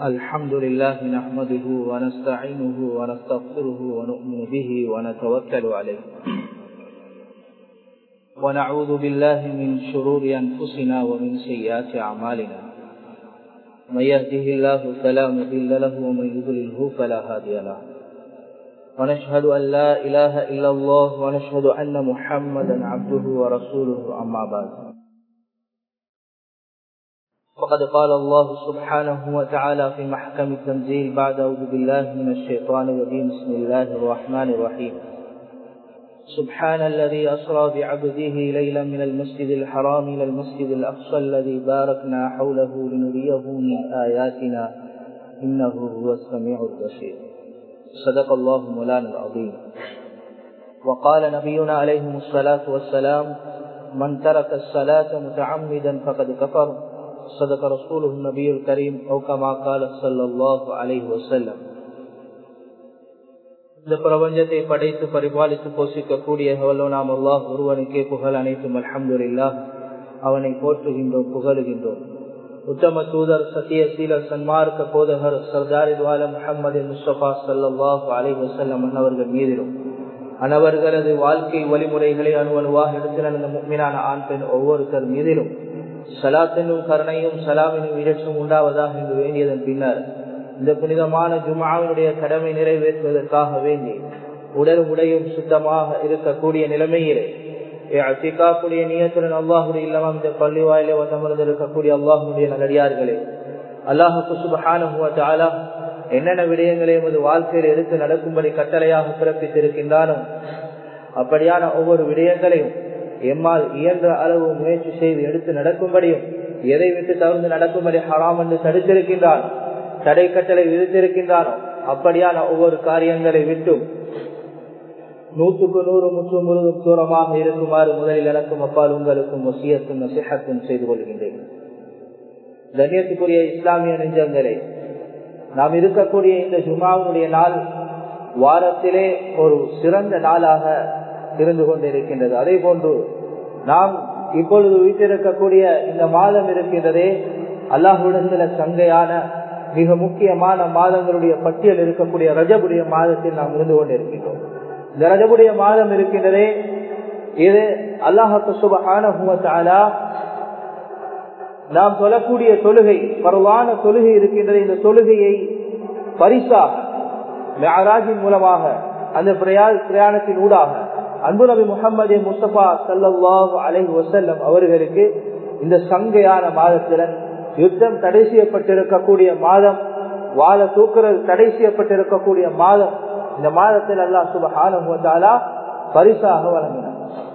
الحمد لله نحمده ونستعينه ونستغفره ونؤمن به ونتوكل عليه ونعوذ بالله من شرور أنفسنا ومن سيئات أعمالنا من يهده الله فلا مضل له ومن يضلله فلا هادي له ونشهد أن لا إله إلا الله ونشهد أن محمدا عبده ورسوله أما بعد وقد قال الله سبحانه وتعالى في محكم التنزيل بعد أعوذ بالله من الشيطان الرجيم بسم الله الرحمن الرحيم سبحان الذي أسرى بعبده ليلا من المسجد الحرام إلى المسجد الأقصى الذي باركنا حوله لنريه من آياتنا إنه هو السميع البصير صدق الله مولانا العظيم وقال نبينا عليه الصلاة والسلام من ترك الصلاة متعمدا فقد كفر صدق رسوله النبي الكريم أو كما قال صلى الله عليه وسلم இந்த பிரபஞ்சத்தை படைத்து பரிபாலித்து போஷிக்கக்கூடிய நாம் அல்லாஹ் ஒருவனுக்கே புகழ் அனைத்தும் அல்ஹம்துல்லா அவனை போற்றுகின்றோம் புகழுகின்றோம் உத்தம தூதர் சத்திய சீலர் சன்மார்க்க போதகர் சர்தாரி துவால முகமது முஸ்தபா சல்லாஹ் அலை வசல்லம் அன்னவர்கள் மீதிலும் அனவர்களது வாழ்க்கை வழிமுறைகளை அணுவணுவாக எடுத்து நடந்த முக்மினான ஆண் பெண் ஒவ்வொருத்தர் மீதிலும் சலாத்தினும் கருணையும் சலாமினும் இழச்சும் உண்டாவதாக என்று வேண்டியதன் பின்னர் இந்த புனிதமான ஜுமாவினுடைய கடமை நிறைவேற்றுவதற்காக வேண்டி உடல் உடையும் சுத்தமாக இருக்கக்கூடிய நிலைமையிலே அசிகாக்குடைய நியத்துடன் அல்லாஹுடைய இல்லமாம் இந்த பள்ளி வாயிலே வந்தமர்ந்து இருக்கக்கூடிய அல்லாஹுடைய நல்லடியார்களே அல்லாஹுக்கு சுபஹான என்னென்ன விடயங்களை எமது வாழ்க்கையில் எடுத்து நடக்கும்படி கட்டளையாக பிறப்பித்திருக்கின்றானோ அப்படியான ஒவ்வொரு விடயங்களையும் எம்மால் இயன்ற அளவு முயற்சி செய்து எடுத்து நடக்கும்படியும் எதை விட்டு தவிர்த்து நடக்கும்படி ஹராம் என்று தடுத்திருக்கின்றான் தடை கட்டளை விதித்திருக்கின்றானோ அப்படியான ஒவ்வொரு காரியங்களை விட்டும் நூற்றுக்கு நூறு முற்று முழுதும் தூரமாக இருக்குமாறு முதலில் எனக்கும் அப்பால் உங்களுக்கும் வசியத்தும் நசிஹத்தும் செய்து கொள்கின்றேன் கண்ணியத்துக்குரிய இஸ்லாமிய நெஞ்சங்களே நாம் இருக்கக்கூடிய இந்த ஜுமாவுடைய நாள் வாரத்திலே ஒரு சிறந்த நாளாக இருந்து கொண்டிருக்கின்றது அதே போன்று நாம் இப்பொழுது வீட்டிருக்கக்கூடிய இந்த மாதம் இருக்கின்றதே அல்லாஹுடத்துல சங்கையான மிக முக்கியமான மாதங்களுடைய பட்டியல் இருக்கக்கூடிய ரஜபுடைய மாதத்தில் நாம் இருந்து கொண்டிருக்கின்றோம் இந்த ரஜபுடைய மாதம் இருக்கின்றதே இது அல்லாஹத்து சுபகான நாம் சொல்லக்கூடிய தொழுகை பரவான தொழுகை இருக்கின்றது இந்த தொழுகையை பரிசாக மேராஜின் மூலமாக அந்த பிரயாணத்தின் ஊடாக அன்பு நபி முகமது முஸ்தபா சல்லாஹ் அலை வசல்லம் அவர்களுக்கு இந்த சங்கையான மாதத்துடன் யுத்தம் தடை செய்யப்பட்டிருக்கக்கூடிய மாதம் வாழ தூக்குறது தடை செய்யப்பட்டிருக்கக்கூடிய மாதம் இந்த மாதத்தில் அல்லா சுபஹானா பரிசாக வழங்கினார்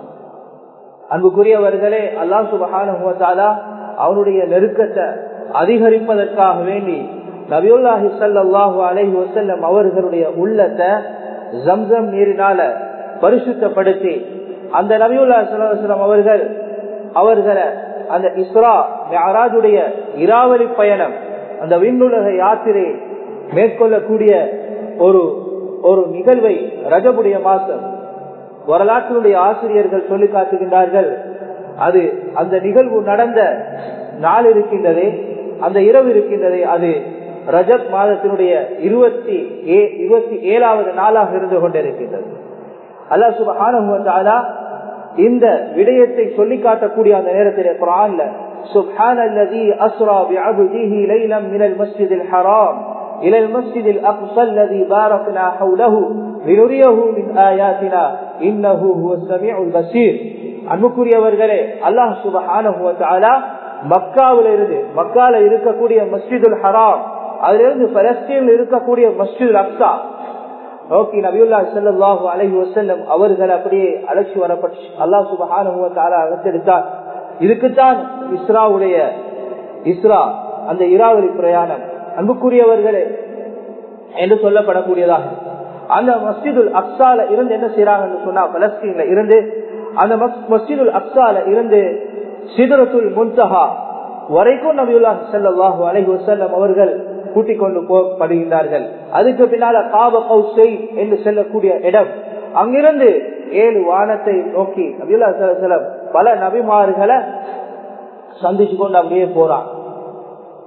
அன்புக்குரியவர்களே அல்லா சுபஹானா அவனுடைய நெருக்கத்தை அதிகரிப்பதற்காக வேண்டி நபியுல்லாஹி சல்லாஹூ அலஹி வசல்லம் அவர்களுடைய உள்ளத்தை ஜம்சம் நீரினால பரிசுத்தப்படுத்தி அந்த நபியுல்லா சல்லாஹம் அவர்கள் அவர்களை அந்த இஸ்ரா மெஹராஜுடைய இராவலி பயணம் அந்த விண்ணுலக யாத்திரை மேற்கொள்ளக்கூடிய ஒரு ஒரு நிகழ்வை ரஜபுடைய மாசம் வரலாற்றினுடைய ஆசிரியர்கள் சொல்லி காட்டுகின்றார்கள் அது அந்த நிகழ்வு நடந்த நாள் இருக்கின்றதே அந்த இரவு இருக்கின்றதே அது ரஜத் மாதத்தினுடைய இருபத்தி இருபத்தி ஏழாவது நாளாக இருந்து கொண்டிருக்கின்றது அல்லா சுபஹான இந்த விடயத்தை சொல்லி காட்டக்கூடிய அந்த நேரத்தில் குரான்ல سبحان الذي أسرى بعبده ليلا من المسجد الحرام إلى المسجد الأقصى الذي باركنا حوله لنريه من آياتنا إنه هو السميع البصير அன்புக்குரியவர்களே அல்லாஹ் சுபஹான மக்காவில இருந்து மக்கால இருக்கக்கூடிய மஸ்ஜிதுல் ஹராம் அதுல இருந்து பலஸ்தீனில் இருக்கக்கூடிய மஸ்ஜித் அக்சா நோக்கி நபியுல்லா சல்லாஹூ அலஹி வசல்லம் அவர்கள் அப்படியே அழைச்சி வரப்பட்டு அல்லா சுபஹான அழைத்தெடுத்தார் இதுக்குத்தான் இஸ்ராவுடைய இஸ்ரா அந்த இராவரி பிரயாணம் அன்புக்குரியவர்களே என்று சொல்லப்படக்கூடியதாக அந்த மஸ்ஜிதுல் அக்சால இருந்து என்ன செய்யறாங்க சொன்னா பலஸ்தீன்ல இருந்து அந்த மஸ்ஜிதுல் அக்சால இருந்து சிதரத்துல் முன்தஹா வரைக்கும் நபியுல்லா சல்லாஹூ அலஹி வசல்லம் அவர்கள் கூட்டிக் கொண்டு போகப்படுகின்றார்கள் அதுக்கு பின்னால காப கௌசை என்று செல்லக்கூடிய இடம் அங்கிருந்து ஏழு வானத்தை நோக்கி நபியுல்லா பல நபிமார்களை சந்திச்சு கொண்டு அப்படியே போறான்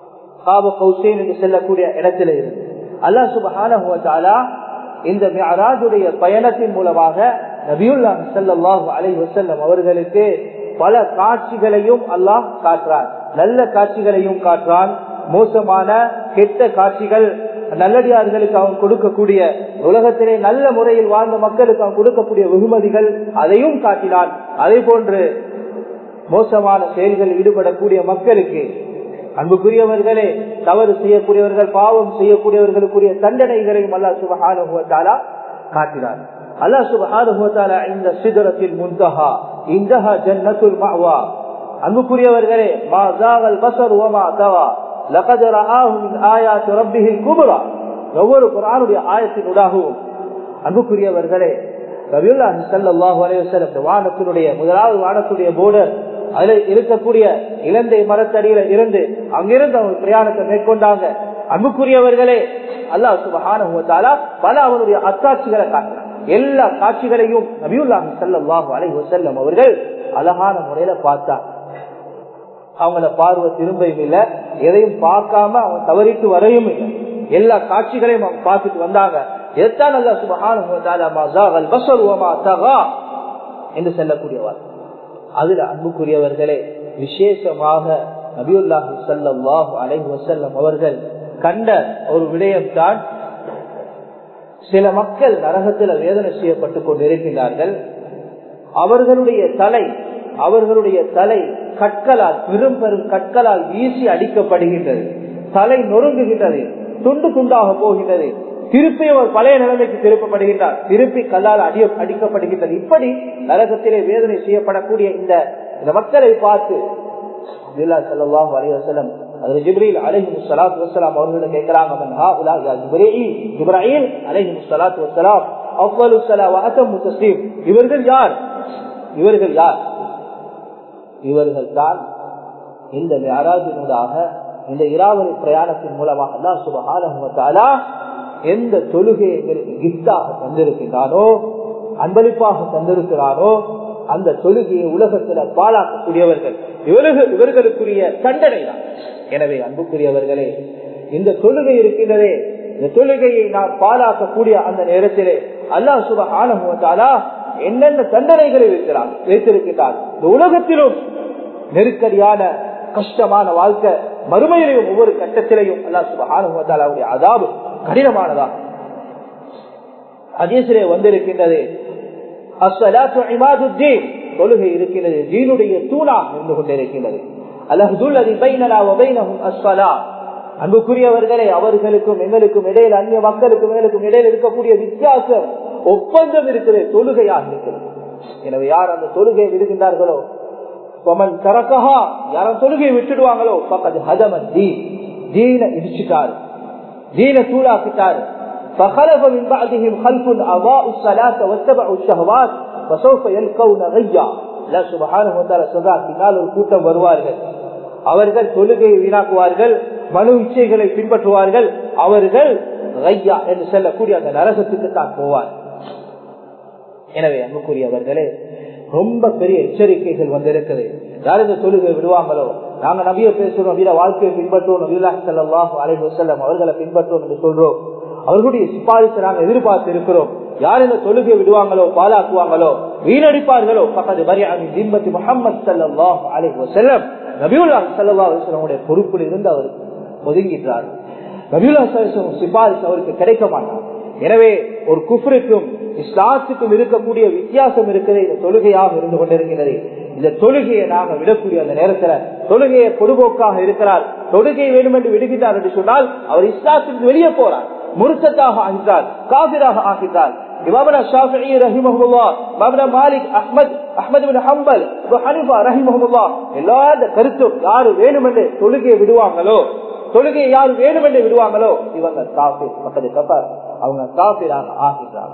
காபு கௌசேன் என்று செல்லக்கூடிய இடத்துல இருந்து அல்லா சுபஹானா இந்த மியராஜுடைய பயணத்தின் மூலமாக நபியுல்லா சல்லாஹு அலை வசல்லம் அவர்களுக்கு பல காட்சிகளையும் அல்லாஹ் காட்டுறான் நல்ல காட்சிகளையும் காட்டுறான் மோசமான கெட்ட காட்சிகள் நல்லடியார்களுக்கு அவன் கொடுக்கக்கூடிய உலகத்திலே நல்ல முறையில் வாழ்ந்த மக்களுக்கு அவன் கொடுக்கக்கூடிய வெகுமதிகள் அதையும் காட்டினான் அதே போன்று மோசமான செயல்களில் ஈடுபடக்கூடிய மக்களுக்கு அன்புக்குரியவர்களே தவறு செய்யக்கூடியவர்கள் பாவம் செய்யக்கூடியவர்களுக்குரிய தண்டனைகளையும் அல்லா சுபஹானுவத்தாலா காட்டினார் அல்லா சுபஹானுவத்தாலா இந்த சிதறத்தில் முந்தஹா இந்தஹா ஜன்னத்துல் மாவா அன்புக்குரியவர்களே மா ஜாகல் பசர் ஓமா தவா லகத ரஆஹு மின் ஆயாத் ரப்பிஹில் குப்ரா ஒவ்வொரு குர்ஆனுடைய ஆயத்தினூடாகவும் அன்புக்குரியவர்களே ரபியுல்லாஹி ஸல்லல்லாஹு அலைஹி வஸல்லம் வானத்தினுடைய முதலாவது வானத்துடைய போர்டர் அதுல இருக்கக்கூடிய இலந்தை மரத்தடியில இருந்து அங்கிருந்து அவங்க பிரயாணத்தை மேற்கொண்டாங்க அன்புக்குரியவர்களே அல்லாஹ் சுபஹான பல அவனுடைய அத்தாட்சிகளை காட்டுறாங்க எல்லா காட்சிகளையும் நபியுல்லாஹி ஸல்லல்லாஹு அலைஹி வஸல்லம் அவர்கள் அழகான முறையில பார்த்தாங்க அவங்கள பார்வை திரும்பவும் இல்லை எதையும் பார்க்காம அவன் தவறிட்டு வரையும் இல்லை எல்லா காட்சிகளையும் அவங்க பார்த்துட்டு வந்தாங்க எத்தான் அல்லா சுபஹான என்று சொல்லக்கூடியவர் அதுல அன்புக்குரியவர்களே விசேஷமாக நபியுல்லாஹி சல்லாஹு அலைஹி வசல்லம் அவர்கள் கண்ட ஒரு விடயம் தான் சில மக்கள் நரகத்தில் வேதனை செய்யப்பட்டுக் கொண்டிருக்கிறார்கள் அவர்களுடைய தலை அவர்களுடைய தலை கற்களால் பெரும் பெரும் கற்களால் வீசி அடிக்கப்படுகின்றது தலை நொறுங்குகின்றது துண்டு துண்டாக போகின்றது திருப்பி அவர் பழைய நிலைமைக்கு திருப்பப்படுகின்றார் திருப்பி கல்லால் அடிய அடிக்கப்படுகின்றது இப்படி நரகத்திலே வேதனை செய்யப்படக்கூடிய இந்த இந்த மக்களை பார்த்து அவர்களிடம் கேட்கிறாங்க இவர்கள் யார் இவர்கள் யார் இவர்கள் தான் இந்த மியாராஜினூடாக இந்த இராவரி பிரயாணத்தின் மூலமாக அல்லா சுபகால எந்த தொழுகை எங்களுக்கு கிஃப்டாக தந்திருக்கிறானோ அன்பளிப்பாக தந்திருக்கிறானோ அந்த தொழுகையை உலகத்துல பாழாக்கக்கூடியவர்கள் இவர்கள் இவர்களுக்குரிய தண்டனை தான் எனவே அன்புக்குரியவர்களே இந்த தொழுகை இருக்கின்றதே இந்த தொழுகையை நாம் பாழாக்கக்கூடிய அந்த நேரத்திலே அல்லாஹ் சுப ஆனமுவத்தாலா என்னென்ன தண்டனைகளை வைக்கிறார் வைத்திருக்கிறார் இந்த உலகத்திலும் நெருக்கடியான கஷ்டமான வாழ்க்கை மறுமையிலையும் ஒவ்வொரு கட்டத்திலையும் அல்லா சுபஹானுடைய அதாபு கடினமானதா அதேசிலே வந்திருக்கின்றது தொழுகை இருக்கின்றது ஜீனுடைய தூணா இருந்து கொண்டிருக்கின்றது அன்புக்குரியவர்களே அவர்களுக்கும் எங்களுக்கும் இடையில் அந்நிய மக்களுக்கும் எங்களுக்கும் இடையில் இருக்கக்கூடிய வித்தியாசம் ஒப்பந்தம் இருக்கிறது தொழுகையாக இருக்கிறது எனவே யார் அந்த தொழுகையை விடுகின்றார்களோ பொமன் கரக்கஹா யாரும் தொழுகையை விட்டுடுவாங்களோ பக்கத்து ஹதமன் தீ தீன இடிச்சுட்டாரு தீன தூளாக்கிட்டாரு فخلف من بعدهم خلف أضاءوا الصلاة واتبعوا الشهوات فسوف يلقون غيا لا سبحانه وتعالى சொல்றார் பின்னால் ஒரு கூட்டம் வருவார்கள் அவர்கள் தொழுகையை வீணாக்குவார்கள் மனு இச்சைகளை பின்பற்றுவார்கள் அவர்கள் கையா என்று சொல்லக்கூடிய அந்த நரகத்துக்கு தான் போவார் எனவே அன்புக்குரியவர்களே ரொம்ப பெரிய எச்சரிக்கைகள் வந்திருக்குது யார் இந்த தொழுகை விடுவாங்களோ நாங்க நபிய பேசுறோம் நபியில வாழ்க்கையை பின்பற்றுவோம் நபிலா சல்லாஹ் அலைஹி வசல்லம் அவர்களை பின்பற்றுவோம் என்று சொல்றோம் அவர்களுடைய சிபாரிசை நாங்கள் எதிர்பார்த்து இருக்கிறோம் யார் இந்த தொழுகை விடுவாங்களோ பாலாக்குவாங்களோ வீணடிப்பார்களோ பக்கத்து பரியாமி ஜிம்பத்தி முகமது சல்லாஹ் அலைஹி வசல்லம் நபியுல்லா சல்லா அலுவலமுடைய பொறுப்பில் இருந்து அவர் ஒதுங்கிட்டார் நபியுல்லா சிபாரிசு அவருக்கு கிடைக்க மாட்டார் எனவே ஒரு குஃபருக்கும் இஸ்லாத்துக்கும் இருக்கக்கூடிய வித்தியாசம் இருக்கிறது இந்த தொழுகையாக இருந்து கொண்டிருக்கிறது இந்த தொழுகையை நாங்க விடக்கூடிய அந்த நேரத்துல தொழுகையை பொதுபோக்காக இருக்கிறார் தொழுகை வேண்டும் என்று விடுகிறார் என்று சொன்னால் அவர் இஸ்லாத்துக்கு வெளியே போறார் முருத்தத்தாக ஆகிறார் காபிராக ஆகிறார் இமாமனா ஷாஃபிஈ ரஹிமஹுல்லா இமாமனா மாலிக் அஹ்மத் அஹ்மத் பின் ஹம்பல் ஹனிஃபா ரஹிமஹுல்லா எல்லா கருத்தும் யாரு வேணுமென்று தொழுகையை விடுவாங்களோ தொழுகையை யாரு வேணுமென்று விடுவாங்களோ இவங்க காஃபிர் பக்கத்து கப்பர் அவங்க காபிராக ஆகிறார்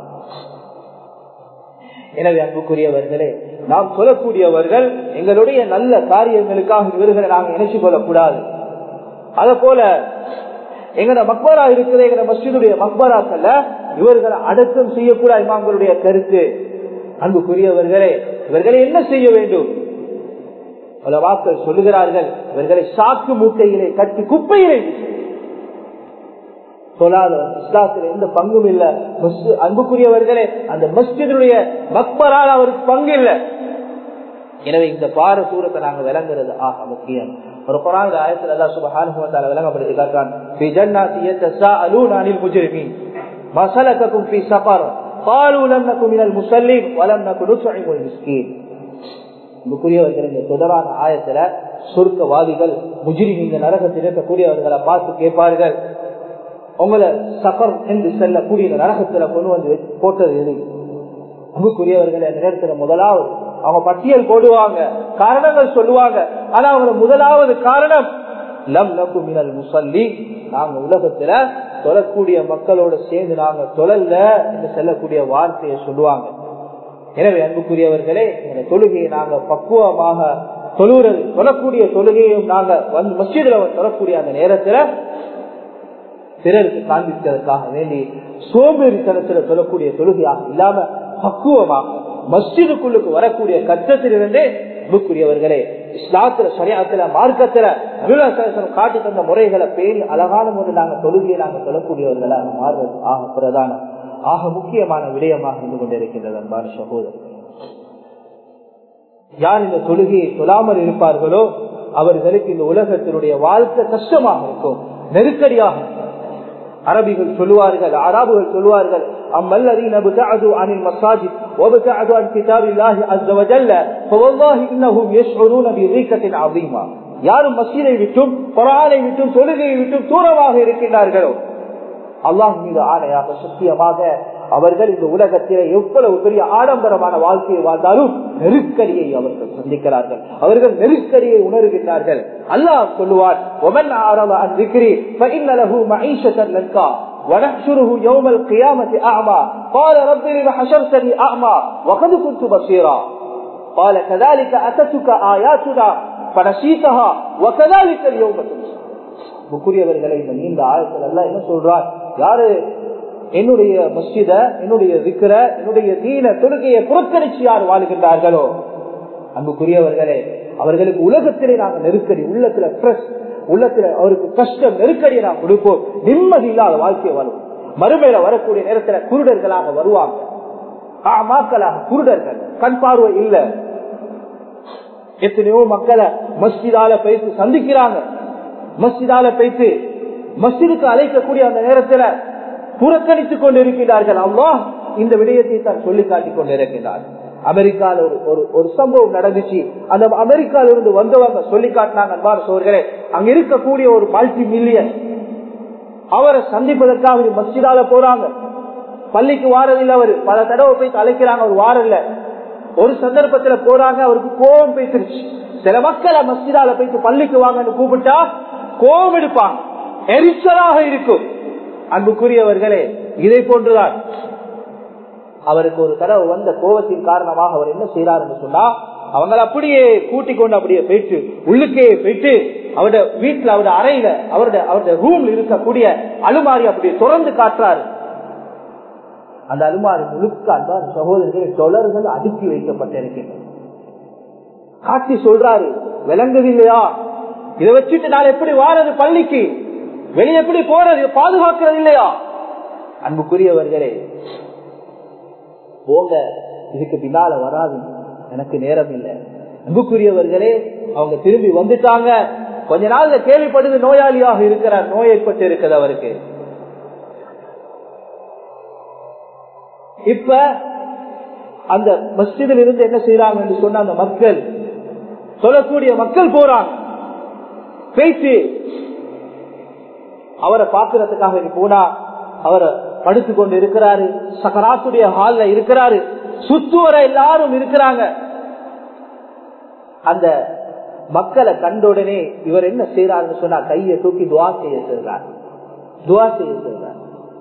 எனவே அன்புக்குரியவர்களே நாம் சொல்லக்கூடியவர்கள் எங்களுடைய நல்ல காரியங்களுக்காக இவர்களை நாங்கள் இணைச்சு கொள்ளக்கூடாது அத போல எங்கட மக்பரா இருக்கிற எங்க மஸ்ஜிதுடைய மக்பராக்கல்ல இவர்களை அடக்கம் செய்யக்கூடாது இமாம்களுடைய கருத்து அன்புக்குரியவர்களே இவர்களை என்ன செய்ய வேண்டும் பல வாக்கள் சொல்லுகிறார்கள் இவர்களை சாக்கு மூட்டையிலே கட்டி குப்பையிலே சொல்லாத இஸ்லாத்தில் எந்த பங்கும் இல்ல அன்புக்குரியவர்களே அந்த மஸ்ஜிதுடைய மக்பரால் அவருக்கு பங்கு இல்லை எனவே இந்த பார சூரத்தை நாங்க விளங்குறது ஆக முக்கியம் ஒரு குரான் ஆயத்தில் அல்லா சுபஹானுவத்தால விளங்கப்படுத்தி காட்டான் في جنات يتساءلون عن المجرمين ما سلككم في سقر قالوا لم نكن من المصلين ولم نكن نطعم المسكين அன்புக்குரியவர்கள் இந்த தொடரான ஆயத்துல சொர்க்கவாதிகள் முஜிரிம் இந்த நரகத்தில் இருக்கக்கூடியவர்களை பார்த்து கேட்பார்கள் உங்களை சஃபர் என்று செல்லக்கூடிய நரகத்துல கொண்டு வந்து போட்டது எது அன்புக்குரியவர்கள் அந்த நேரத்துல முதலாவது அவங்க பட்டியல் போடுவாங்க காரணங்கள் சொல்லுவாங்க ஆனா அவங்க முதலாவது காரணம் லம் நக்கு மினல் முசல்லி நாங்க உலகத்துல தொழக்கூடிய மக்களோட சேர்ந்து நாங்க தொழல்ல என்று செல்லக்கூடிய வார்த்தையை சொல்லுவாங்க எனவே அன்புக்குரியவர்களே இந்த தொழுகையை நாங்க பக்குவமாக தொழுகிறது தொழக்கூடிய தொழுகையும் நாங்க வந்து மஸ்ஜிதுல தொழக்கூடிய அந்த நேரத்துல பிறருக்கு காண்பிப்பதற்காக வேண்டி சோம்பேறித்தனத்துல சொல்லக்கூடிய தொழுகையாக இல்லாம பக்குவமாக மஸ்ஜிதுக்குள்ளுக்கு வரக்கூடிய கட்டத்திலிருந்தே அன்புக்குரியவர்களே இஸ்லாத்துல சரியாத்துல மார்க்கத்துல அபிலாசம் காட்டி தந்த முறைகளை பேணி அழகான முறையில் நாங்க தொழுகையை நாங்க சொல்லக்கூடியவர்களாக மாறுவது ஆக பிரதானம் ஆக முக்கியமான விடயமாக இருந்து கொண்டிருக்கின்றது அன்பான சகோதரர் யார் இந்த தொழுகையை சொல்லாமல் இருப்பார்களோ அவர்களுக்கு இந்த உலகத்தினுடைய வாழ்க்கை கஷ்டமாக இருக்கும் நெருக்கடியாக அரபிகள் சொல்லுவார்கள் அராபுகள் சொல்லுவார்கள் அம்மல்லதீன ابتعدوا عن المساجد وابتعدوا عن كتاب الله عز وجل فوالله انهم يشعرون بريكه عظيمه யாரும் மசீதை விட்டும் குரானை விட்டும் தொழுகையை விட்டும் தூரமாக இருக்கின்றார்களோ அல்லாஹ் மீது ஆணையாக சத்தியமாக அவர்கள் இந்த உலகத்திலே எவ்வளவு பெரிய ஆடம்பரமான வாழ்க்கையை வாழ்ந்தாலும் நெருக்கடியை அவர்கள் சந்திக்கிறார்கள் அவர்கள் நெருக்கடியை உணர்கின்றார்கள் அல்லாஹ் சொல்லுவார் ஒமன் ஆரவ அன்பிக்கிறி பகிர்நலகு மகிஷன் லங்கா ونحشره يوم القيامة أعمى قال رب لم حشرتني أعمى وقد كنت بصيرا قال كذلك أتتك آياتنا فنسيتها وكذلك اليوم تنسى புக்குரியவர்களை இந்த நீண்ட ஆயத்தில் எல்லாம் என்ன சொல்றார் யாரு என்னுடைய மஸ்ஜித என்னுடைய விக்கிர என்னுடைய தீன தொழுகையை புறக்கணிச்சு யார் வாழ்கின்றார்களோ அன்புக்குரியவர்களே அவர்களுக்கு உலகத்திலே நாங்கள் நெருக்கடி உள்ளத்துல ஸ்ட்ரெஸ் உள்ளத்துல அவருக்கு கஷ்டம் நெருக்கடியை நாம் கொடுப்போம் நிம்மதி இல்லாத வாழ்க்கையை வாழ்வோம் மறுமையில வரக்கூடிய நேரத்துல குருடர்களாக வருவாங்க மாக்களாக குருடர்கள் கண் பார்வை இல்ல எத்தனையோ மக்களை மஸ்ஜிதால பேசி சந்திக்கிறாங்க மஸ்ஜிதால பேசி மஸ்ஜிதுக்கு அழைக்கக்கூடிய அந்த நேரத்துல புறக்கணித்துக் கொண்டிருக்கிறார்கள் அவ்வா இந்த விடயத்தை தான் சொல்லி காட்டிக் கொண்டிருக்கிறார் அமெரிக்கால ஒரு ஒரு ஒரு சம்பவம் நடந்துச்சு அந்த அமெரிக்கால இருந்து வந்தவங்க சொல்லி காட்டினாங்க சோர்களே அங்க இருக்கக்கூடிய ஒரு மல்டி மில்லியன் அவரை சந்திப்பதற்காக மஸ்ஜிதால போறாங்க பள்ளிக்கு வாரதில்லை அவர் பல தடவை போய் அழைக்கிறாங்க அவர் வாரல்ல ஒரு சந்தர்ப்பத்துல போறாங்க அவருக்கு கோபம் பேசிருச்சு சில மக்களை மஸ்ஜிதால போயிட்டு பள்ளிக்கு வாங்கன்னு கூப்பிட்டா கோபம் எடுப்பாங்க எரிச்சலாக இருக்கும் அன்புக்குரியவர்களே இதை போன்றுதான் அவருக்கு ஒரு தடவை வந்த கோபத்தின் காரணமாக அவர் என்ன செய்யறாருன்னு சொன்னா அவங்களை அப்படியே கூட்டிக் கொண்டு அப்படியே போயிட்டு உள்ளுக்கே போயிட்டு அவருடைய வீட்டுல அவருடைய அறையில அவருடைய அவருடைய ரூம்ல இருக்கக்கூடிய அலுமாரி அப்படியே திறந்து காட்டுறாரு அந்த அலுமாரி முழுக்க அந்த சகோதரர்கள் தொடர்கள் அடுக்கி வைக்கப்பட்டிருக்கின்றன காட்டி சொல்றாரு விளங்குது இல்லையா இதை வச்சுட்டு நான் எப்படி வாரது பள்ளிக்கு வெளியே எப்படி போறது பாதுகாக்கிறது இல்லையா அன்புக்குரியவர்களே போங்க இதுக்கு பின்னால வராது எனக்கு நேரம் இல்லை அன்புக்குரியவர்களே அவங்க திரும்பி வந்துட்டாங்க கொஞ்ச நாள்ல கேள்விப்படுது நோயாளியாக இருக்கிறார் நோயப்பட்டு இருக்குது அவருக்கு இப்ப அந்த மஸ்ஜிதில் இருந்து என்ன செய்யறாங்க என்று சொன்ன அந்த மக்கள் சொல்லக்கூடிய மக்கள் போறாங்க பேசி அவரை பாக்குறதுக்காக போனா அவரை படுத்து கொண்டு இருக்கிறாரு சகராத்துடைய ஹால்ல இருக்கிறாரு சுத்துவர எல்லாரும் இருக்கிறாங்க அந்த மக்களை கண்ட உடனே இவர் என்ன செய்யறாருன்னு சொன்னா கையை தூக்கி துவா செய்ய சொல்றார் துவா செய்ய சொல்றார்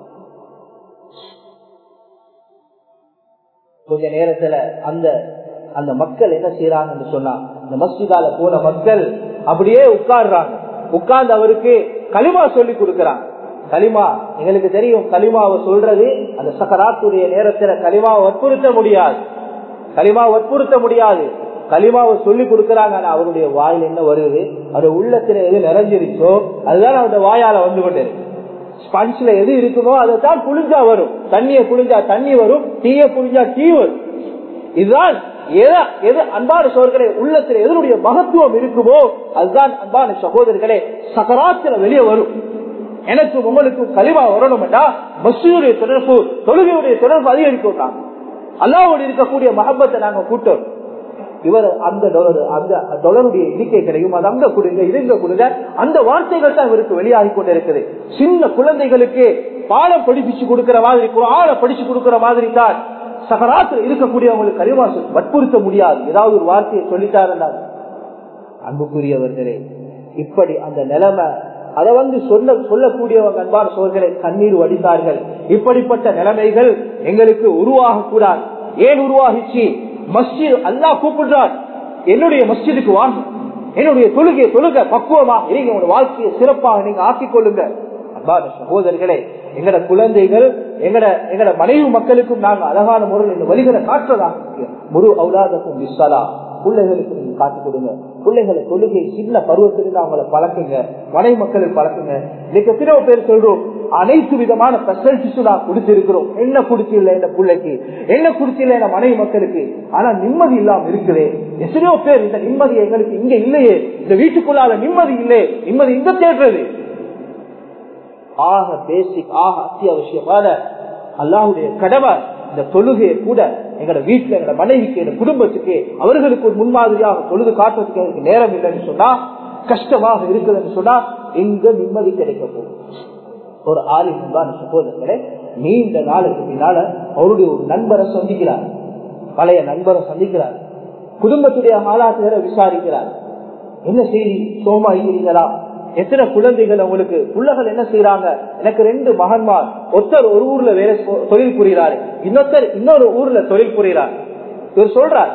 கொஞ்ச நேரத்துல அந்த அந்த மக்கள் என்ன செய்யறாங்கன்னு சொன்னா இந்த மஸ்ஜிதால போன மக்கள் அப்படியே உட்கார்றாங்க உட்கார்ந்து அவருக்கு களிமா சொல்லி கொடுக்கிறாங்க களிமா எங்களுக்கு தெரியும் களிமாவை சொல்றது அந்த சக்கராத்துடைய நேரத்துல களிமாவை வற்புறுத்த முடியாது களிமா வற்புறுத்த முடியாது களிமாவை சொல்லி கொடுக்கறாங்க ஆனா அவருடைய வாயில் என்ன வருது அவருடைய உள்ளத்துல எது நிறைஞ்சிருச்சோ அதுதான் அவருடைய வாயால வந்து கொண்டு இருக்கு ஸ்பஞ்ச்ல எது இருக்குமோ அதை தான் புளிஞ்சா வரும் தண்ணிய புளிஞ்சா தண்ணி வரும் டீய புளிஞ்சா டீ வரும் இதுதான் எது எது அன்பான சோர்களே உள்ளத்துல எதனுடைய மகத்துவம் இருக்குமோ அதுதான் அன்பான சகோதரர்களே சகராத்துல வெளியே வரும் எனக்கு உங்களுக்கும் கலிமா வரணும்டா மசூருடைய தொடர்பு தொழுகையுடைய தொடர்பு அதிகரிக்கும் அல்லாவோடு இருக்கக்கூடிய மகப்பத்தை நாங்க கூட்டோம் இவர் அந்த டொலர் அந்த டொலருடைய எண்ணிக்கைகளையும் அது அங்க கொடுங்க இதுங்க கொடுங்க அந்த வார்த்தைகள் தான் இவருக்கு வெளியாகி கொண்டிருக்குது சின்ன குழந்தைகளுக்கு பாடம் படிப்பிச்சு கொடுக்கிற மாதிரி ஆளை படிச்சு கொடுக்கிற மாதிரி தான் சகராத்தில் இருக்கக்கூடியவங்களுக்கு கரிவாசு வற்புறுத்த முடியாது ஏதாவது ஒரு வார்த்தையை சொல்லிட்டாருன்னா அன்புக்குரியவர்களே இப்படி அந்த நிலைமை அதை வந்து சொல்ல சொல்லக்கூடியவங்க அன்பான சோர்களை கண்ணீர் வடித்தார்கள் இப்படிப்பட்ட நிலைமைகள் எங்களுக்கு உருவாக கூடாது ஏன் உருவாகிச்சு மஸ்ஜித் அல்லா கூப்பிடுறார் என்னுடைய மஸ்ஜிதுக்கு வாங்க என்னுடைய தொழுகை தொழுக பக்குவமாக நீங்க உங்க வாழ்க்கையை சிறப்பாக நீங்க ஆக்கிக் கொள்ளுங்க அன்பான சகோதரர்களே எங்கட குழந்தைகள் எங்கட எங்கட மனைவி மக்களுக்கும் நாங்க அழகான முறையில் இந்த வழிகளை காட்டுறதாக முழு அவுலாதக்கும் விசலா பிள்ளைகளுக்கு நீங்க காட்டிக் கொடுங்க பிள்ளைகளை தொழுகை சின்ன பருவத்திலிருந்து அவங்களை பழக்குங்க மனை மக்களுக்கு பழக்குங்க இன்னைக்கு எத்தனையோ பேர் சொல்றோம் அனைத்து விதமான பெசலிட்டிஸ் நான் கொடுத்திருக்கிறோம் என்ன குடிச்சில்ல இந்த பிள்ளைக்கு என்ன குடிச்சில்ல இந்த மனைவி மக்களுக்கு ஆனா நிம்மதி இல்லாம இருக்குதே எத்தனையோ பேர் இந்த நிம்மதி எங்களுக்கு இங்க இல்லையே இந்த வீட்டுக்குள்ளால நிம்மதி இல்லையே நிம்மதி இங்க தேடுறது ஆக பேசிக் ஆக அத்தியாவசியமான அல்லாஹுடைய கடமை இந்த தொழுகையை கூட எங்கட வீட்டுல எங்கட மனைவிக்கு எங்க குடும்பத்துக்கு அவர்களுக்கு ஒரு முன்மாதிரியாக தொழுது காட்டுறதுக்கு எனக்கு நேரம் இல்லைன்னு சொன்னா கஷ்டமாக இருக்குதுன்னு சொன்னா எங்க நிம்மதி கிடைக்க போகும் ஒரு ஆலிம்பான சகோதரர்களே நீண்ட நாளுக்கு பின்னால அவருடைய ஒரு நண்பரை சந்திக்கிறார் பழைய நண்பரை சந்திக்கிறார் குடும்பத்துடைய ஆளாத்துகளை விசாரிக்கிறார் என்ன செய்தி சோமா இருக்கிறீங்களா எத்தனை குழந்தைகள் உங்களுக்கு புள்ளகள் என்ன செய்யறாங்க எனக்கு ரெண்டு மகன்மார் ஒருத்தர் ஒரு ஊர்ல வேற தொழில் புரிகிறாரு இன்னொருத்தர் இன்னொரு ஊர்ல தொழில் புரிகிறார் இவர் சொல்றார்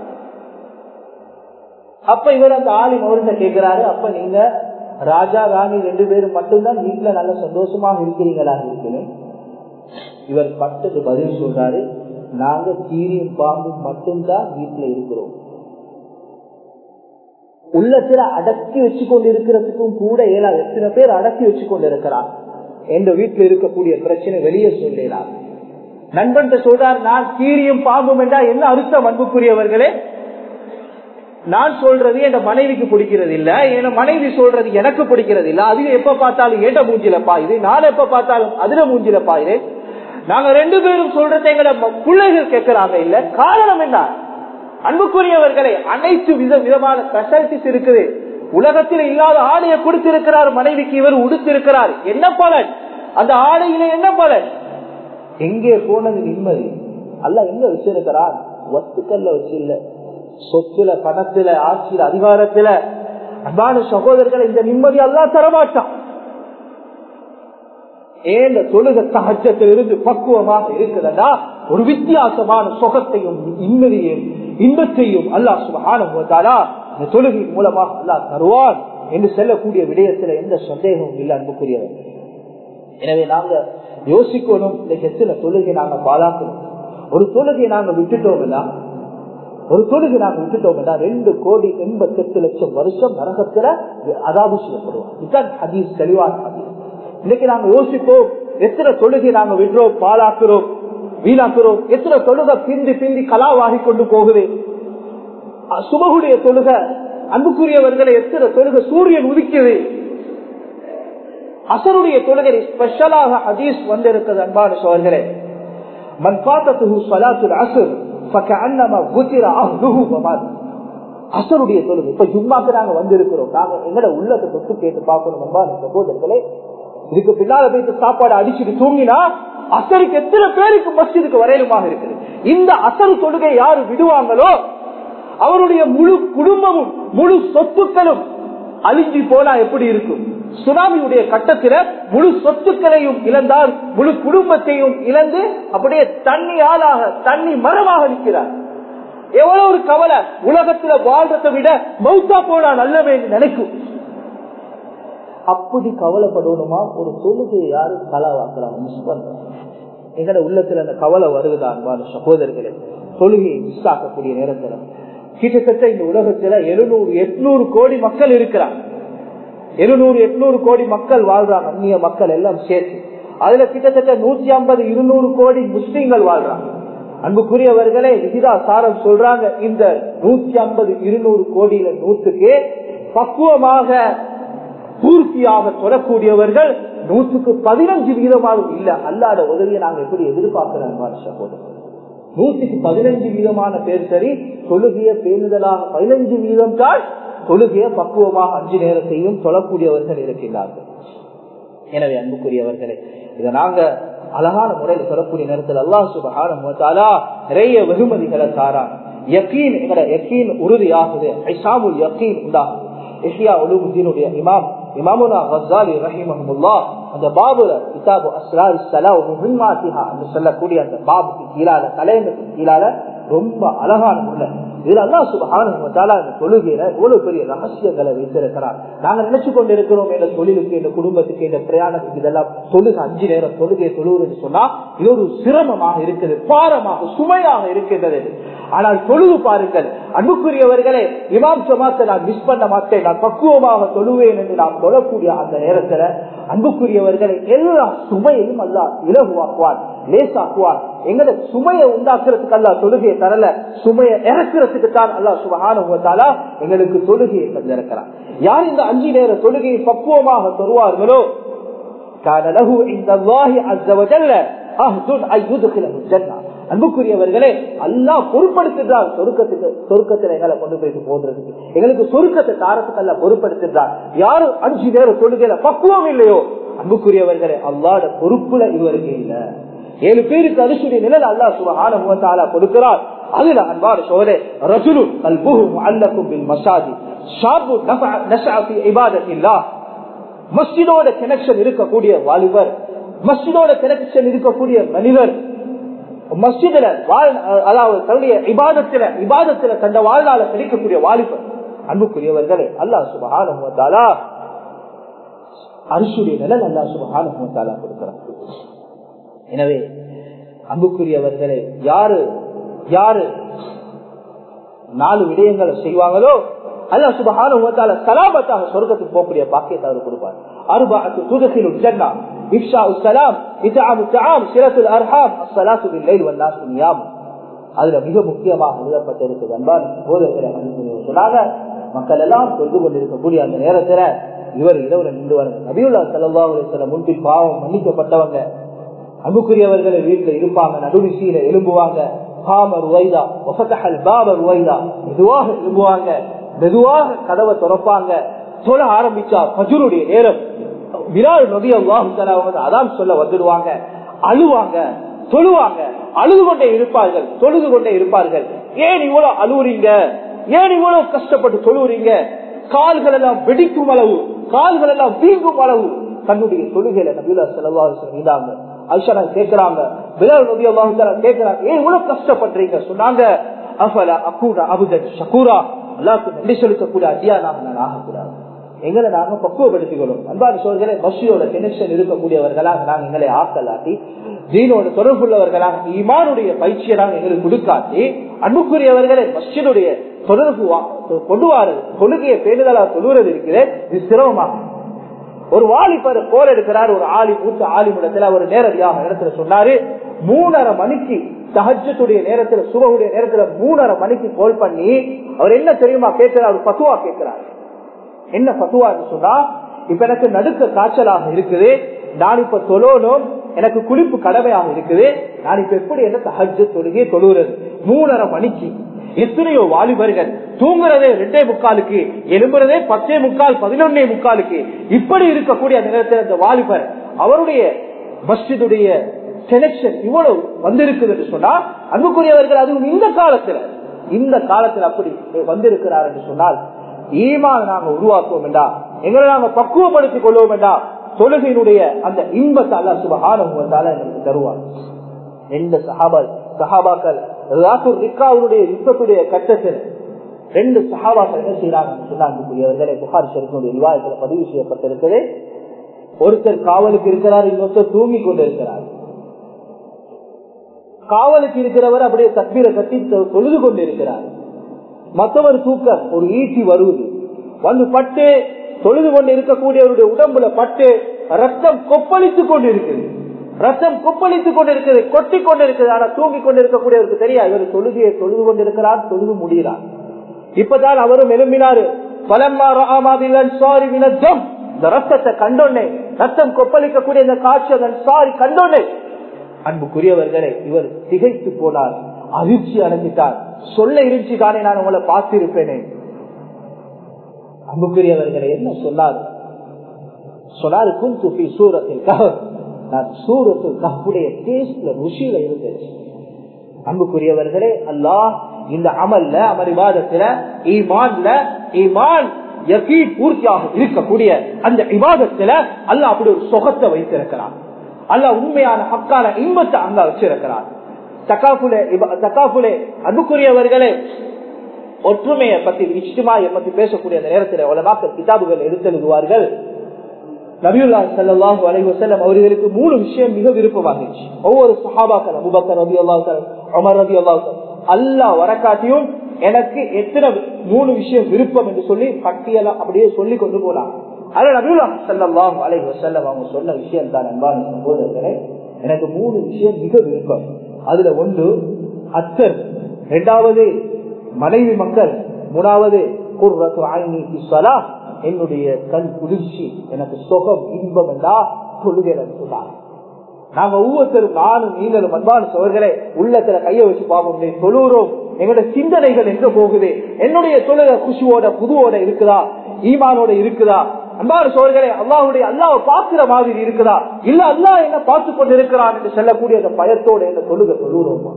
அப்ப இவர் அந்த ஆலிம் அவர்கிட்ட கேட்கிறாரு அப்ப நீங்க ராஜா ராணி ரெண்டு பேரும் மட்டும்தான் வீட்டுல நல்ல சந்தோஷமாக இருக்கிறீங்களா இருக்கிறேன் இவர் பட்டது பதில் சொல்றாரு நாங்க கீரியும் பாம்பும் மட்டும்தான் வீட்டுல இருக்கிறோம் உள்ளத்துல அடக்கி வச்சு கொண்டு இருக்கிறதுக்கும் கூட ஏழாது எத்தனை பேர் அடக்கி வச்சு கொண்டு இருக்கிறார் எந்த வீட்டுல இருக்கக்கூடிய பிரச்சனை வெளியே சொல்லலாம் நண்பன் சொல்றார் நான் கீரியும் பாம்பும் என்றா என்ன அர்த்தம் அன்புக்குரியவர்களே நான் சொல்றது என் மனைவிக்கு பிடிக்கிறது இல்ல என் மனைவி சொல்றது எனக்கு பிடிக்கிறது இல்ல அது எப்ப பார்த்தாலும் ஏட்ட மூஞ்சில பாயுது நான் எப்ப பார்த்தாலும் அதுல மூஞ்சில பாயுது நாங்க ரெண்டு பேரும் சொல்றது எங்களை பிள்ளைகள் கேட்கிறாங்க இல்ல காரணம் என்ன அன்புக்குரியவர்களை அனைத்து வித விதமான ஸ்பெஷாலிட்டிஸ் இருக்குது உலகத்தில் இல்லாத ஆடையை கொடுத்திருக்கிறார் மனைவிக்கு இவர் உடுத்திருக்கிறார் என்ன பலன் அந்த ஆடையில என்ன பலன் எங்கே போனது நிம்மதி அல்ல எங்க வச்சிருக்கிறார் வத்துக்கல்ல வச்சு இல்ல சொத்துல பணத்துல ஆட்சியில அதிகாரத்துல அன்பான சகோதரர்கள் இந்த நிம்மதி எல்லாம் தரமாட்டான் ஏன் தொழுக சகஜத்திலிருந்து பக்குவமாக இருக்குதுன்னா ஒரு வித்தியாசமான சுகத்தையும் நிம்மதியையும் இன்பத்தையும் அல்லா சுபகானா இந்த தொழுகை மூலமாக அல்லா தருவான் என்று செல்லக்கூடிய விடயத்துல எந்த சந்தேகமும் இல்லை அன்புக்குரியவர் எனவே நாங்க யோசிக்கணும் இந்த எத்தனை தொழுகை நாங்க பாலாக்கணும் ஒரு தொழுகை நாங்க விட்டுட்டோம் ஒரு தொழுகை நாங்க விட்டுட்டோம் ரெண்டு கோடி எண்பத்தி எட்டு லட்சம் வருஷம் நரகத்துல அதாவது செய்யப்படுவோம் இதுதான் ஹதீஸ் தெளிவான ஹதீஸ் இன்னைக்கு நாங்க யோசிப்போம் எத்தனை தொழுகை நாங்க விடுறோம் பாலாக்குறோம் வீணாக்குறோம் எத்தனை தொழுகை பிந்தி பிந்தி கலாவாகி கொண்டு போகுது சுபகுடைய தொழுக அன்புக்குரியவர்களை எத்தனை தொழுகை சூரியன் உதிக்குது அசருடைய தொழுகை ஸ்பெஷலாக ஹதீஸ் வந்திருக்கிறது அன்பான சோழர்களே மன் பார்த்தது சலாத்துல் அசர் அசருடைய தொழுகை இப்ப ஜும்மாக்கு நாங்க வந்திருக்கிறோம் நாங்க எங்கட உள்ளத்தை தொட்டு கேட்டு பார்க்கணும் அன்பான சகோதரர்களே இதுக்கு பின்னால போயிட்டு சாப்பாடு அடிச்சுட்டு தூங்கினா அசருக்கு எத்தனை பேருக்கு மஸ்ஜிதுக்கு வரையிலுமாக இருக்குது இந்த அசரு தொழுகை யாரு விடுவாங்களோ அவருடைய முழு குடும்பமும் முழு சொத்துக்களும் அழிஞ்சி போனா எப்படி இருக்கும் சுனாமியுடைய கட்டத்தில முழு சொத்துக்களையும் இழந்தார் முழு குடும்பத்தையும் இழந்து அப்படியே தண்ணி ஆளாக தண்ணி மரமாக நிற்கிறார் எவ்வளவு ஒரு கவலை உலகத்துல வாழ்றதை விட மௌத்தா போனா நல்லவே நினைக்கும் அப்படி கவலைப்படணுமா ஒரு தொழுகையை யாரு கலாவாக்கலாம் மிஸ் பண்ற எங்கட உள்ளத்துல அந்த கவலை வருகுதா அன்பான சகோதரர்களே தொழுகையை மிஸ் ஆக்கக்கூடிய நேரத்துல கிட்டத்தட்ட இந்த உலகத்துல எழுநூறு எட்நூறு கோடி மக்கள் இருக்கிறாங்க எழுநூறு எட்நூறு கோடி மக்கள் வாழ்றாங்க அந்நிய மக்கள் எல்லாம் சேர்த்து அதுல கிட்டத்தட்ட நூத்தி ஐம்பது இருநூறு கோடி முஸ்லீம்கள் வாழ்றாங்க அன்புக்குரியவர்களே விகிதாசாரம் சொல்றாங்க இந்த நூத்தி ஐம்பது இருநூறு கோடியில நூத்துக்கு பக்குவமாக பூர்த்தியாக தொடக்கூடியவர்கள் நூற்றுக்கு பதினஞ்சு வீதமாகவும் இல்ல அல்லாத உதவியை நாங்க எப்படி எதிர்பார்க்கிறோம் நூற்றுக்கு பதினஞ்சு வீதமான பேர் சரி தொழுகைய பேணுதலாக பதினஞ்சு வீதம் தான் தொழுகைய பக்குவமாக அஞ்சு நேரத்தையும் தொழக்கூடியவர்கள் இருக்கின்றார்கள் எனவே அன்புக்குரியவர்களே இதை நாங்க அழகான முறையில் சொல்லக்கூடிய நேரத்தில் அல்லாஹ் சுபகான நிறைய வெகுமதிகளை தாரா யக்கீன் எங்கட யக்கீன் உறுதியாகுது ஐசாமுல் யக்கீன் உண்டாகுது இஸ்யா உலூமுதீனுடைய இமாம் இமாமுனா கசாலி ரஹிமஹமுல்லா அந்த பாபுல கிதாபு அஸ்ரார் சலா முஹிமாத்திஹா என்று சொல்லக்கூடிய அந்த பாபுக்கு கீழால தலையங்கத்துக்கு கீழால ரொம்ப அழகான முறை இதுல அல்லா சுபகான தொழுகையில இவ்வளவு பெரிய ரகசியங்களை வைத்திருக்கிறார் நாங்க நினைச்சு கொண்டு இருக்கிறோம் என்ற தொழிலுக்கு இந்த குடும்பத்துக்கு இந்த பிரயாணத்துக்கு இதெல்லாம் தொழுக அஞ்சு நேரம் தொழுகை தொழுவது சொன்னா இது ஒரு சிரமமாக இருக்குது பாரமாக சுமையாக இருக்கின்றது ஆனால் தொழுது பாருங்கள் அன்புக்குரியவர்களே இமாம் சமாத்தை நான் மிஸ் பண்ண மாட்டேன் நான் பக்குவமாக தொழுவேன் என்று நான் தொழக்கூடிய அந்த நேரத்துல அன்புக்குரியவர்களை எல்லா சுமையையும் அல்ல இலகுவாக்குவான் லேசாக்குவான் எங்கட சுமையை உண்டாக்குறதுக்கு அல்ல தொழுகையை தரல சுமையை இறக்குறதுக்கு தான் அல்லா சுபகான எங்களுக்கு தொழுகையை தந்திருக்கிறான் யார் இந்த அஞ்சு நேர தொழுகையை பக்குவமாக தொழுவார்களோ அன்புக்குரியவர்களே அல்லா பொறுப்படுத்துகிறார் சொருக்கத்துக்கு சொருக்கத்தில் எங்களை கொண்டு போயிட்டு போடுறதுக்கு எங்களுக்கு சொருக்கத்தை தாரத்துக்கு அல்ல பொறுப்படுத்துகிறார் யாரு அஞ்சு நேரம் தொழுகையில பக்குவம் இல்லையோ அன்புக்குரியவர்களே அல்லாட பொறுப்புல இவருக்கு இல்ல ஏழு பேருக்கு அரிசுடைய நிழல் அல்லா சுபகான கொடுக்கிறார் அதுல அன்பான சோதரே ரசுலு அல்புஹு அல்லக்கும் பில் மசாஜி ஷாபு நஸா ஃபி இபாதத்தில்லாஹ் மஸ்ஜிதோட கனெக்ஷன் இருக்கக்கூடிய வாலிபர் மஸ்ஜிதோட கனெக்ஷன் இருக்கக்கூடிய மனிதர் மஸ்ஜிதுல வாழ் அதாவது தன்னுடைய இபாதத்துல இபாதத்துல தந்த வாழ்நாள கிடைக்கக்கூடிய வாலிபர் அன்புக்குரியவர்களே அல்லாஹ் சுபகான அரிசுடைய நிழல் அல்லா சுபகான கொடுக்கிறார் எனவே அன்புக்குரியவர்களே யாரு யாரு நாலு விடயங்களை செய்வாங்களோ அல்லா சுபகான சலாபத்தாக சொர்க்கத்துக்கு போகக்கூடிய பாக்கியத்தை அவர் கொடுப்பார் அருபாத்து துதசில் ஜன்னா இப்ஷா உஸ்லாம் இஜாமு தாம் சிரத்துல் அர்ஹாம் அஸ்ஸலாத்து பில்லைல் வன்னாசு நியாம் அதுல மிக முக்கியமாக எழுதப்பட்டிருக்கிறது அன்பான் போதகரை சொன்னாங்க மக்கள் எல்லாம் தொழுது கொண்டிருக்கக்கூடிய அந்த நேரத்துல இவர் இரவுல நின்று வர நபியுல்லா சல்லா சில முன்பில் பாவம் மன்னிக்கப்பட்டவங்க அன்புக்குரியவர்கள் வீட்டுல இருப்பாங்க நடுவிசையில எழும்புவாங்க காமர் உவைதா ஒசகல் பாபர் உவைதா மெதுவாக எழும்புவாங்க மெதுவாக கதவை திறப்பாங்க சொல்ல ஆரம்பிச்சா பஜுருடைய நேரம் விரால் நபி அல்லாஹு அதான் சொல்ல வந்துடுவாங்க அழுவாங்க தொழுவாங்க அழுது கொண்டே இருப்பார்கள் தொழுது கொண்டே இருப்பார்கள் ஏன் இவ்வளவு அழுவுறீங்க ஏன் இவ்வளவு கஷ்டப்பட்டு தொழுவுறீங்க கால்கள் எல்லாம் வெடிக்கும் அளவு கால்கள் எல்லாம் வீங்கும் அளவு தன்னுடைய தொழுகையில நபிலா செலவா இருந்தாங்க ஐஷா கேட்கிறாங்க பிலால் நபி அல்லாஹு கேட்கிறாங்க ஏன் இவ்வளவு கஷ்டப்படுறீங்க சொன்னாங்க அஃபல அக்கூடா அபுதன் ஷக்கூரா அல்லாவுக்கு நன்றி செலுத்தக்கூடிய அடியா நாம நான் ஆகக்கூடாது எங்களை நாங்க பக்குவப்படுத்திக்கொள்ளும் அன்பான சோழர்களே பஸ்ஸியோட கனெக்ஷன் இருக்கக்கூடியவர்களாக நாங்க எங்களை ஆக்கலாட்டி ஜீனோட தொடர்புள்ளவர்களாக ஈமானுடைய பயிற்சியை நாங்க எங்களுக்கு கொடுக்காட்டி அன்புக்குரியவர்களே மஸ்ஜினுடைய தொடர்பு கொண்டு வாரு கொள்கையை பேணுதலா சொல்லுறது இருக்கிறது இது சிரமமாக ஒரு வாலிபர் போர் எடுக்கிறார் ஒரு ஆலி மூத்த ஆலிமிடத்துல அவர் நேரடியாக இடத்துல சொன்னாரு மூணரை மணிக்கு சஹஜத்துடைய நேரத்துல சுபகுடைய நேரத்துல மூணரை மணிக்கு கோல் பண்ணி அவர் என்ன தெரியுமா கேட்கிறார் அவர் பத்துவா கேட்கிறார் என்ன பத்துவா சொன்னா இப்ப எனக்கு நடுக்க காய்ச்சலாக இருக்குது நான் இப்ப தொழணும் எனக்கு குளிப்பு கடமையாக இருக்குது நான் இப்ப எப்படி என்ன சஹஜ தொழுகை தொழுகிறது மூணரை மணிக்கு எத்தனையோ வாலிபர்கள் தூங்குறதே ரெண்டே முக்காலுக்கு எலும்புறதே பத்தே முக்கால் பதினொன்னே முக்காலுக்கு இப்படி இருக்கக்கூடிய அந்த நேரத்தில் அந்த வாலிபர் அவருடைய மஸ்ஜிதுடைய செலக்ஷன் இவ்வளவு வந்திருக்குது என்று சொன்னா அன்புக்குரியவர்கள் அதுவும் இந்த காலத்துல இந்த காலத்துல அப்படி வந்திருக்கிறார் என்று சொன்னால் ஈமான் நாங்க உருவாக்குவோம் என்றா எங்களை நாங்க பக்குவப்படுத்திக் கொள்வோம் என்றா தொழுகையினுடைய அந்த இன்பத்தை அல்லா சுபகான எங்களுக்கு தருவார் எந்த சஹாபா சஹாபாக்கள் ரிக்காவுடைய யுத்தத்துடைய கட்டத்தில் ரெண்டு சஹாபாக்கள் என்ன செய்யறாங்க சொன்னாங்க புகார் ஷெரீஃபுடைய விவாதத்தில் பதிவு செய்யப்பட்டிருக்கிறது ஒருத்தர் காவலுக்கு இருக்கிறார் இன்னொருத்தர் தூங்கி கொண்டு இருக்கிறார் காவலுக்கு இருக்கிறவர் அப்படியே தப்பீரை கட்டி தொழுது கொண்டு இருக்கிறார் மற்றவர் தூக்கம் ஒரு ஈட்டி வருவது வந்து பட்டு தொழுது கொண்டு இருக்கக்கூடியவருடைய உடம்புல பட்டு ரத்தம் கொப்பளித்துக் கொண்டு இருக்குது ரத்தம் கொப்பளித்துக் கொண்டு இருக்குது கொட்டி கொண்டு இருக்குது ஆனா தூங்கி கொண்டு இருக்கக்கூடியவருக்கு தெரியாது இவர் தொழுகையை தொழுது கொண்டு இருக்கிறார் தொழுது முடிகிறார் இப்பதான் அவரும் எழும்பினாரு இந்த ரத்தத்தை கண்டோன்னே ரத்தம் கொப்பளிக்கக்கூடிய இந்த காட்சி அதன் சாரி கண்டோன்னே அன்புக்குரியவர்களே இவர் திகைத்து போனார் அதிர்ச்சி அடைஞ்சிட்டார் சொல்ல இருந்துச்சு தானே நான் உங்களை பார்த்திருப்பேனே அன்புக்குரியவர்களை என்ன சொன்னார் சொன்னார் குந்துபி சூரத்தில் கவர் நான் சூரத்தில் கப்புடைய டேஸ்ட்ல ருசியில இருந்தேன் அன்புக்குரியவர்களே அல்லாஹ் இந்த அமல்ல அமர் விவாதத்துல ஈமான்ல ஈமான் பூர்த்தியாக இருக்கக்கூடிய அந்த விவாதத்துல அல்ல அப்படி ஒரு சொகத்தை வைத்திருக்கிறான் அல்ல உண்மையான ஹக்கான இன்பத்தை அங்க வச்சிருக்கிறார் தக்காப்புலே தக்காப்புலே அன்புக்குரியவர்களே ஒற்றுமையை பத்தி இஷ்டமாயை பத்தி பேசக்கூடிய அந்த நேரத்தில் உலமாக்கள் கிதாபுகள் எடுத்தெழுதுவார்கள் நபியுல்லா சல்லாஹூ அலைஹி வஸல்லம் அவர்களுக்கு மூணு விஷயம் மிக விருப்பமாகிடுச்சு ஒவ்வொரு சஹாபாக்கள் அபுபக்கர் ரபி அல்லாஹ் அமர் ரபி அல்லாஹ் அல்லாஹ் வரக்காட்டியும் எனக்கு எத்தனை மூணு விஷயம் விருப்பம் என்று சொல்லி பட்டியலா அப்படியே சொல்லி கொண்டு போனாங்க அதுல நபியுல்லா சல்லாஹூ அலைஹி வஸல்லம் அவங்க சொன்ன விஷயம் தான் அன்பான சகோதரர்களே எனக்கு மூணு விஷயம் மிக விருப்பம் அதுல ஒன்று அத்தர் இரண்டாவது மனைவி மக்கள் மூணாவது என்னுடைய கண் குளிர்ச்சி எனக்கு சுகம் இன்பம் என்றா தொழுகிறேன் சொன்னார் நாங்க ஒவ்வொருத்தரும் நானும் நீங்களும் அன்பான சோழர்களே உள்ளத்துல கைய வச்சு பார்ப்போம் தொழுகிறோம் எங்களுடைய சிந்தனைகள் எங்க போகுது என்னுடைய தொழுக குஷியோட புதுவோட இருக்குதா ஈமானோட இருக்குதா அன்பான சோழர்களே அல்லாவுடைய அல்லாவை பார்க்கிற மாதிரி இருக்குதா இல்ல அல்லா என்ன பார்த்து கொண்டு இருக்கிறான் என்று சொல்லக்கூடிய அந்த பயத்தோட என்ன தொழுக தொழுகிறோமா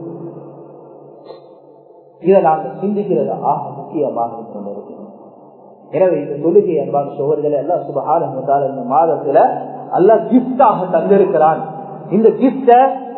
இதை நாங்கள் சிந்திக்கிறது ஆக முக்கியமாக கொண்டிருக்கிறோம் எனவே இந்த தொழுகை அன்பான சோழர்களை எல்லாம் சுபகாரம் இந்த மாதத்துல எல்லாம் கிஃப்டாக தந்திருக்கிறான் இந்த கிஃப்ட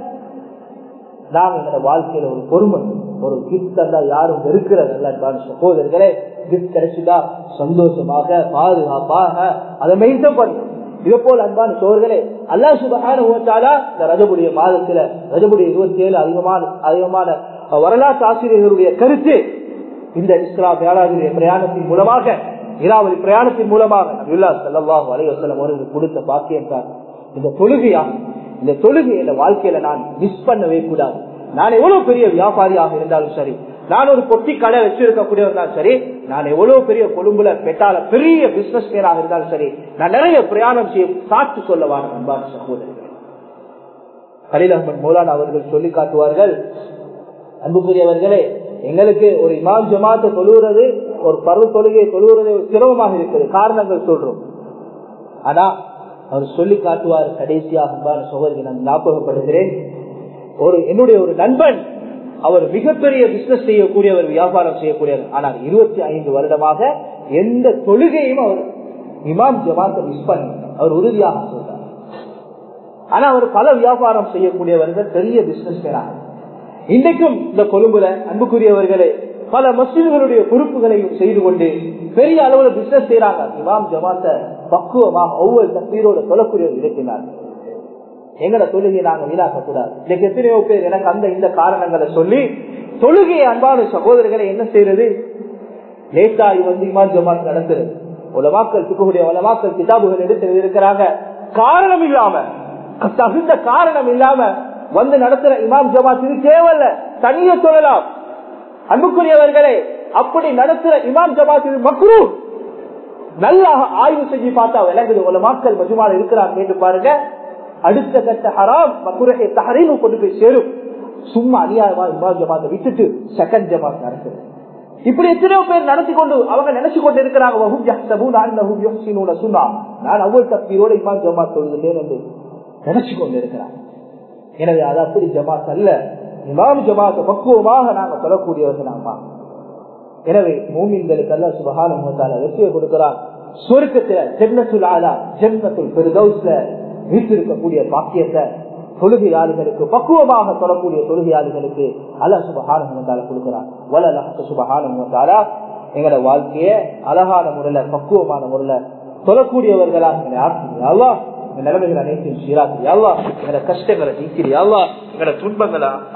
நாம் எங்களோட வாழ்க்கையில ஒரு பொறுமை ஒரு கிஃப்ட் அல்ல யாரும் வெறுக்கிறது அல்ல அன்பான சகோதரர்களே கிஃப்ட் கிடைச்சுதா சந்தோஷமாக பாதுகாப்பாக அதை மெயின்டைன் பண்ணும் இதே போல் அன்பான சோர்களே அல்லா சுபகான இந்த ரஜபுடைய மாதத்துல ரஜபுடைய இருபத்தி ஏழு அதிகமான அதிகமான வரலாற்று ஆசிரியர்களுடைய கருத்து இந்த இஸ்லாம் ஏழாவது பிரயாணத்தின் மூலமாக இராவதி பிரயாணத்தின் மூலமாக நபியுல்லா சல்லாஹூ அலைவசலம் அவர்களுக்கு கொடுத்த பாக்கியம் தான் இந்த தொழுகையா இந்த தொழுகை என்ற வாழ்க்கையில நான் மிஸ் பண்ணவே கூடாது நான் எவ்வளவு பெரிய வியாபாரியாக இருந்தாலும் சரி நான் ஒரு பொட்டி கடை வச்சிருக்கக்கூடிய இருந்தாலும் சரி நான் எவ்வளவு பெரிய கொழும்புல பெட்டால பெரிய பிசினஸ் மேனாக இருந்தாலும் சரி நான் நிறைய பிரயாணம் செய்ய சாட்சி சொல்லவான அன்பான சகோதரர்கள் கலீல் அஹமத் மௌலானா அவர்கள் சொல்லி காட்டுவார்கள் அன்புக்குரியவர்களே எங்களுக்கு ஒரு இமாம் ஜமாத்தை தொழுகிறது ஒரு பருவ தொழுகையை தொழுகிறது சிரமமாக இருக்குது காரணங்கள் சொல்றோம் ஆனா அவர் சொல்லி காட்டுவார் கடைசியாக அன்பான சகோதரி நான் ஞாபகப்படுகிறேன் ஒரு என்னுடைய ஒரு நண்பன் அவர் மிகப்பெரிய பிசினஸ் செய்யக்கூடியவர் வியாபாரம் செய்யக்கூடியவர் ஆனால் இருபத்தி ஐந்து வருடமாக எந்த தொழுகையும் அவர் இமாம் ஜமாத்தை மிஸ் பண்ண அவர் உறுதியாக சொல்றார் ஆனா அவர் பல வியாபாரம் செய்யக்கூடியவர்கள் பெரிய பிசினஸ் மேனாக இன்றைக்கும் இந்த கொழும்புல அன்புக்குரியவர்களே பல மசீதுகளுடைய பொறுப்புகளையும் செய்து கொண்டு பெரிய அளவுல பிசினஸ் செய்யறாங்க இமாம் ஜமாத்த பக்குவமாக ஒவ்வொரு தப்பீரோட சொல்லக்கூடிய இருக்கிறார் எங்கட தொழுகையை நாங்க வீணாக்க கூடாது இன்னைக்கு எத்தனையோ பேர் எனக்கு அந்த இந்த காரணங்களை சொல்லி தொழுகையை அன்பான சகோதரர்களை என்ன செய்யறது லேட்டாகி வந்து இமாம் ஜமாத் நடத்துறது உலமாக்கள் இருக்கக்கூடிய உலமாக்கள் கிதாபுகள் எடுத்து இருக்கிறாங்க காரணம் இல்லாம தகுந்த காரணம் இல்லாம வந்து நடத்துற இமாம் ஜமாத் இது தேவையில்ல தனிய சொல்லலாம் அன்புக்குரியவர்களே அப்படி நடத்துற இமாம் ஜமாத் இது மக்ரூ நல்லா ஆய்வு செஞ்சு பார்த்தா விளங்குது உள்ள மக்கள் மஜுமால இருக்கிறாங்க கேட்டு பாருங்க அடுத்த கட்ட ஹராம் மக்குரையை தஹரீமு கொண்டு போய் சேரும் சும்மா அநியாயமா இமாம் ஜமாத்தை விட்டுட்டு செகண்ட் ஜமாத் நடத்துறது இப்படி எத்தனையோ பேர் நடத்தி கொண்டு அவங்க நினைச்சு கொண்டு இருக்கிறாங்க நான் அவ்வளவு தப்பீரோட இமாம் ஜமாத் சொல்லுகிறேன் என்று நினைச்சு கொண்டு இருக்கிறாங்க எனவே அது அப்படி ஜமாத் அல்ல இமாம் ஜமாத்த பக்குவமாக நாங்க சொல்லக்கூடியவர்கள் நாம எனவே மூமின்களுக்கு அல்ல சுபகான வெற்றியை கொடுக்கிறார் சொருக்கத்துல ஜென்னத்துல் ஆலா ஜென்னத்துல் பெருதௌஸ்ல வீட்டிருக்கக்கூடிய பாக்கியத்தை தொழுகையாளிகளுக்கு பக்குவமாக சொல்லக்கூடிய தொழுகையாளிகளுக்கு அல்ல சுபகான கொடுக்கிறார் வள சுபகான எங்களோட வாழ்க்கைய அழகான முறையில பக்குவமான முறையில சொல்லக்கூடியவர்களாக ஆக்கியா நிலைமைகள் அனைத்தையும் சீராக்கிறியா எங்களோட கஷ்டங்களை நீக்கிறியா எங்களோட துன்பங்களை